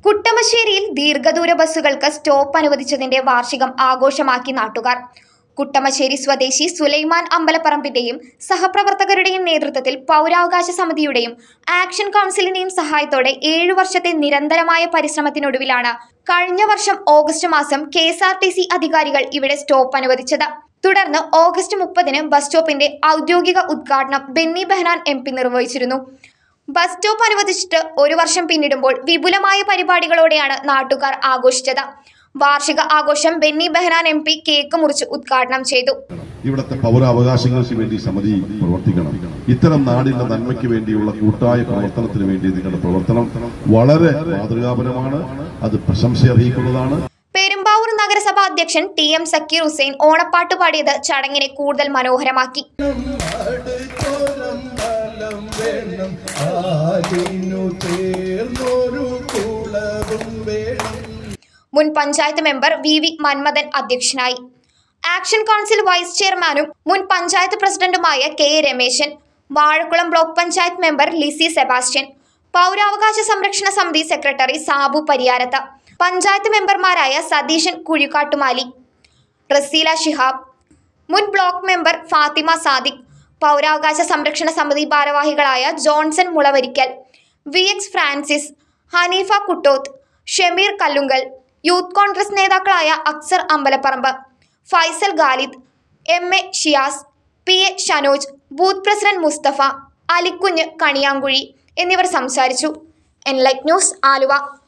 കുട്ടമശ്ശേരിയിൽ ദീർഘദൂര ബസ്സുകൾക്ക് സ്റ്റോപ്പ് അനുവദിച്ചതിന്റെ വാർഷികം ആഘോഷമാക്കി നാട്ടുകാർ കുട്ടമശ്ശേരി സ്വദേശി സുലൈമാൻ അമ്പലപ്പറമ്പിന്റെയും സഹപ്രവർത്തകരുടെയും നേതൃത്വത്തിൽ പൗരാവകാശ സമിതിയുടെയും ആക്ഷൻ കൗൺസിലിന്റെയും സഹായത്തോടെ ഏഴു വർഷത്തെ നിരന്തരമായ പരിശ്രമത്തിനൊടുവിലാണ് കഴിഞ്ഞ വർഷം ഓഗസ്റ്റ് മാസം K S R T C അധികാരികൾ ഇവിടെ സ്റ്റോപ്പ് അനുവദിച്ചത് തുടർന്ന് ഓഗസ്റ്റ് മുപ്പതിന് ബസ് സ്റ്റോപ്പിന്റെ ഔദ്യോഗിക ഉദ്ഘാടനം ബെന്നി ബെഹനാൻ എം പി നിർവഹിച്ചിരുന്നു ബസ് സ്റ്റോപ്പ് അനുവദിച്ചിട്ട് ഒരു വർഷം പിന്നിടുമ്പോൾ വിപുലമായ പരിപാടികളോടെയാണ് നാട്ടുകാർ ആഘോഷിച്ചത് വാർഷിക ആഘോഷം Benny Behanan M P cake മുറിച്ച് ഉദ്ഘാടനം ചെയ്തു ഇവിടുത്തെ പൗരാവകാശങ്ങൾക്ക് വേണ്ടി സമിതി പ്രവർത്തിക്കണം ഇത്തരം നാടിന്റെ നന്മയ്ക്ക് വേണ്ടിയുള്ള കൂട്ടായ പ്രവർത്തനത്തിന് വേണ്ടി നിങ്ങളുടെ പ്രവർത്തനം വളരെ മാതൃകാപരമാണ് അത് പ്രശംസയർഹിക്കുന്നതാണ് പെരുമ്പാവൂർ നഗരസഭ അധ്യക്ഷൻ ടി എം സക്കീർ ഹുസൈൻ ഓണപ്പാട്ട് പാടിയത് ചടങ്ങിനെ കൂടുതൽ മനോഹരമാക്കി അടുത്തൊരമ്പലം വേണം ആലിനു ചേർന്നൊരു കുളവും വേണം മുൻ panchayat member V V Manmadhan അധ്യക്ഷനായി ആക്ഷൻ കൗൺസിൽ വൈസ് ചെയർമാനും മുൻ പഞ്ചായത്ത് പ്രസിഡന്റുമായ K A Rameshan Vazhakkulam block panchayat member Lissy Sebastian പൗരാവകാശ സംരക്ഷണ സമിതി സെക്രട്ടറി സാബു പരിയാരത്ത് പഞ്ചായത്ത് മെമ്പർമാരായ സതീശൻ കുഴിക്കാട്ടുമാലി റസീല ഷിഹാബ് മുൻ ബ്ലോക്ക് മെമ്പർ ഫാത്തിമ സാദിഖ് പൗരാവകാശ സംരക്ഷണ സമിതി ഭാരവാഹികളായ Johnson Mulavarickal V X Francis Haneefa Kuttoth Shameer Kallunkal youth Congress നേതാക്കളായ Aksar Ambalaparambu Faisal Khalid M A Shiyas P A Shanoj booth president Mustafa Alikunju Kaniyankuzhi എന്നിവർ സംസാരിച്ചു എൻലൈറ്റ് ന്യൂസ് ആലുവ